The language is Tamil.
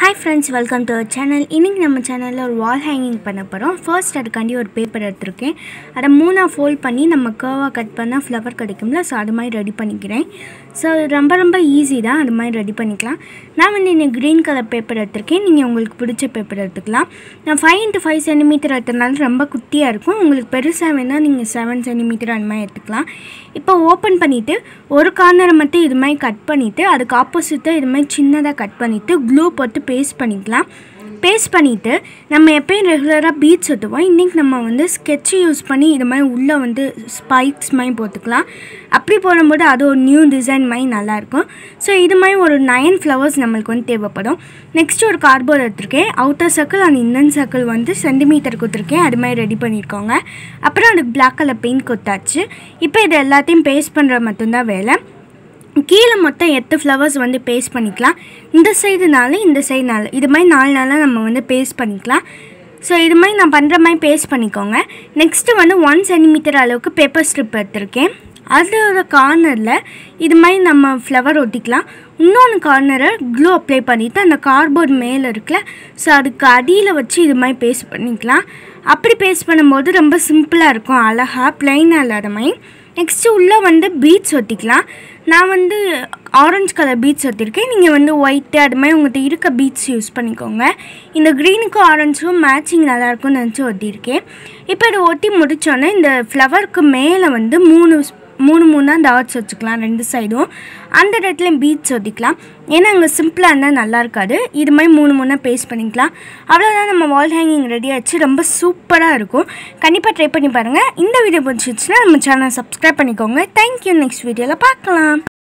hi friends welcome to our channel இன்றைக்கி நம்ம சேனலில் ஒரு வால் ஹேங்கிங் பண்ண போகிறோம் ஃபர்ஸ்ட் அதுக்காண்டி ஒரு பேப்பர் எடுத்திருக்கேன் அதை மூணாக ஃபோல்ட் பண்ணி நம்ம கர்வாக கட் பண்ணால் ஃப்ளவர் கிடைக்கும்ல ஸோ அது மாதிரி ரெடி பண்ணிக்கிறேன் ஸோ ரொம்ப ரொம்ப ஈஸி தான் அது மாதிரி ரெடி பண்ணிக்கலாம் நான் வந்து இன்னைக்கு க்ரீன் கலர் பேப்பர் எடுத்திருக்கேன் நீங்கள் உங்களுக்கு பிடிச்ச பேப்பர் எடுத்துக்கலாம் நான் ஃபைவ் இன்ட்டு ஃபைவ் சென்டிமீட்டர் எடுத்தனால ரொம்ப குட்டியாக இருக்கும் உங்களுக்கு பெருசாக வேணால் நீங்கள் செவன் சென்டிமீட்டர் அந்த மாதிரி எடுத்துக்கலாம் இப்போ ஓப்பன் பண்ணிவிட்டு ஒரு கார்னரை மட்டும் இது மாதிரி கட் பண்ணிவிட்டு அதுக்கு ஆப்போசிட்டாக இது மாதிரி சின்னதாக கட் பண்ணிவிட்டு க்ளூ போட்டு பேஸ்ட் பண்ணிக்கலாம் பேஸ்ட் பண்ணிவிட்டு நம்ம எப்பயும் ரெகுலராக பீட்ஸ் ஒட்டுவோம் இன்றைக்கி நம்ம வந்து ஸ்கெட்ச் யூஸ் பண்ணி இது மாதிரி உள்ளே வந்து ஸ்பைக்ஸ் மாதிரி போட்டுக்கலாம் அப்படி போடும்போது அது ஒரு நியூ டிசைன் மாதிரி நல்லாயிருக்கும் ஸோ இது மாதிரி ஒரு நைன் ஃப்ளவர்ஸ் நம்மளுக்கு வந்து தேவைப்படும் நெக்ஸ்ட் ஒரு கார்ட்போர்ட் எடுத்திருக்கேன் outer circle and inner circle வந்து சென்டிமீட்டர் கொடுத்துருக்கேன் அது மாதிரி ரெடி பண்ணியிருக்கோங்க அப்புறம் அதுக்கு பிளாக் கலர் பெயிண்ட் கொடுத்தாச்சு இப்போ இது எல்லாத்தையும் பேஸ்ட் பண்ணுற மட்டும்தான் வேலை கீழே மொத்தம் எட்டு ஃப்ளவர்ஸ் வந்து பேஸ்ட் பண்ணிக்கலாம் இந்த சைடு நாலு இந்த சைடு நாலு இது மாதிரி நாலு நாளாக நம்ம வந்து பேஸ்ட் பண்ணிக்கலாம் ஸோ இது மாதிரி நான் பண்ணுற மாதிரி பேஸ்ட் பண்ணிக்கோங்க நெக்ஸ்ட்டு வந்து ஒன் சென்டிமீட்டர் அளவுக்கு பேப்பர் ஸ்ட்ரிப் எடுத்திருக்கேன் அதோட கார்னரில் இது மாதிரி நம்ம ஃப்ளவர் ஒட்டிக்கலாம் இன்னொன்று கார்னரை க்ளூ அப்ளை பண்ணிவிட்டு அந்த கார்ட்போர்ட் மேலே இருக்குல்ல ஸோ அதுக்கு அடியில் வச்சு இது மாதிரி பேஸ்ட் பண்ணிக்கலாம் அப்படி பேஸ்ட் பண்ணும்போது ரொம்ப சிம்பிளாக இருக்கும் அழகாக ப்ளைனாக இல்லாத மாதிரி நெக்ஸ்ட்டு உள்ளே வந்து பீட்ஸ் ஒட்டிக்கலாம் நான் வந்து ஆரஞ்சு கலர் பீட்ஸ் ஒட்டியிருக்கேன் நீங்கள் வந்து ஒயிட்டு அது மாதிரி உங்கள்கிட்ட இருக்க பீட்ஸ் யூஸ் பண்ணிக்கோங்க இந்த க்ரீனுக்கும் ஆரஞ்சுக்கும் மேட்சிங் நல்லாயிருக்கும்னு நினச்சி ஒட்டியிருக்கேன் இப்போ இதை ஒட்டி முடித்தோன்னே இந்த ஃப்ளவருக்கு மேலே வந்து மூணு மூணு மூணாக டாட்ஸ் வச்சுக்கலாம் ரெண்டு சைடும் அந்த இடத்துலையும் பீட்ஸ் ஒட்டிக்கலாம் ஏன்னா அங்கே சிம்பிளாக இருந்தால் நல்லா இருக்காது இது மாதிரி மூணு மூணாக பேஸ்ட் பண்ணிக்கலாம் அவ்வளோதான் நம்ம வால் ஹேங்கிங் ரெடி ஆச்சு ரொம்ப சூப்பராக இருக்கும் கண்டிப்பாக ட்ரை பண்ணி பாருங்கள் இந்த வீடியோ பிடிச்சிச்சுன்னா நம்ம சேனலை சப்ஸ்கிரைப் பண்ணிக்கோங்க தேங்க்யூ நெக்ஸ்ட் வீடியோவில் பார்க்கலாம்